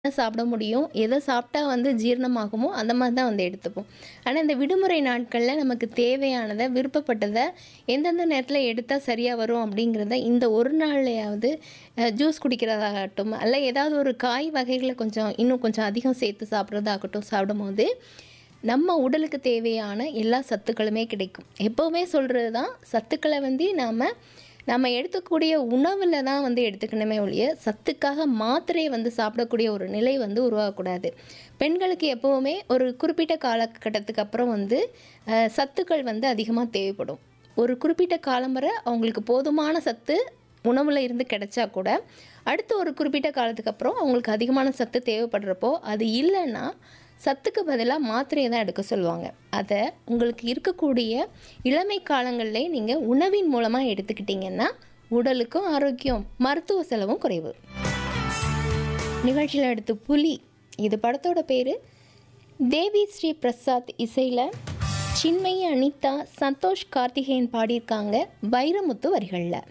சாப்பிட முடியும் எதை சாப்பிட்டா வந்து ஜீரணமாகுமோ அந்த மாதிரி தான் வந்து எடுத்துப்போம் ஆனால் இந்த விடுமுறை நாட்களில் நமக்கு தேவையானதை விருப்பப்பட்டதை எந்தெந்த நேரத்தில் எடுத்தால் சரியாக வரும் அப்படிங்கிறத இந்த ஒரு நாள்லையாவது ஜூஸ் குடிக்கிறதாகட்டும் அல்ல ஏதாவது ஒரு காய் வகைகளை கொஞ்சம் இன்னும் கொஞ்சம் அதிகம் சேர்த்து சாப்பிட்றதாகட்டும் சாப்பிடும்போது நம்ம உடலுக்கு தேவையான எல்லா சத்துக்களுமே கிடைக்கும் எப்போவுமே சொல்கிறது தான் சத்துக்களை வந்து நாம் நம்ம எடுத்துக்கூடிய உணவில் தான் வந்து எடுத்துக்கணுமே ஒழிய சத்துக்காக மாத்திரையை வந்து சாப்பிடக்கூடிய ஒரு நிலை வந்து உருவாகக்கூடாது பெண்களுக்கு எப்போவுமே ஒரு குறிப்பிட்ட காலகட்டத்துக்கு அப்புறம் வந்து அஹ், சத்துக்கள் வந்து அதிகமாக தேவைப்படும் ஒரு குறிப்பிட்ட காலம் வரை அவங்களுக்கு போதுமான சத்து உணவில் இருந்து கிடைச்சா கூட அடுத்த ஒரு குறிப்பிட்ட காலத்துக்கு அப்புறம் அவங்களுக்கு அதிகமான சத்து தேவைப்படுறப்போ அது இல்லைன்னா சத்துக்கு பதிலாக மாத்திரையை தான் எடுக்க சொல்லுவாங்க அதை உங்களுக்கு இருக்கக்கூடிய இளமை காலங்களிலே நீங்கள் உணவின் மூலமாக எடுத்துக்கிட்டிங்கன்னா உடலுக்கும் ஆரோக்கியம் மருத்துவ செலவும் குறைவு நிகழ்ச்சியில் அடுத்து புலி இது படத்தோட பேர் தேவி ஸ்ரீ பிரசாத் இசையில் சின்மயி அனிதா சந்தோஷ் கார்த்திகேயன் பாடியிருக்காங்க வைரமுத்து வரிகளில்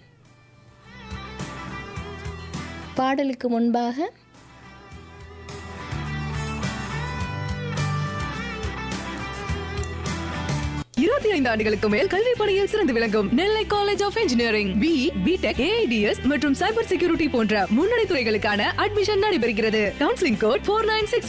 பாடலுக்கு முன்பாக இருபத்தி ஐந்து ஆண்டுகளுக்கு மேல் கல்வி பணியில் சிறந்து விளங்கும் Nellai college of engineering B BTech AIDS மற்றும் சைபர் செக்யூரிட்டி போன்ற முன்னணி துறைகளுக்கான அட்மிஷன் நடைபெறுகிறது counselling code four nine six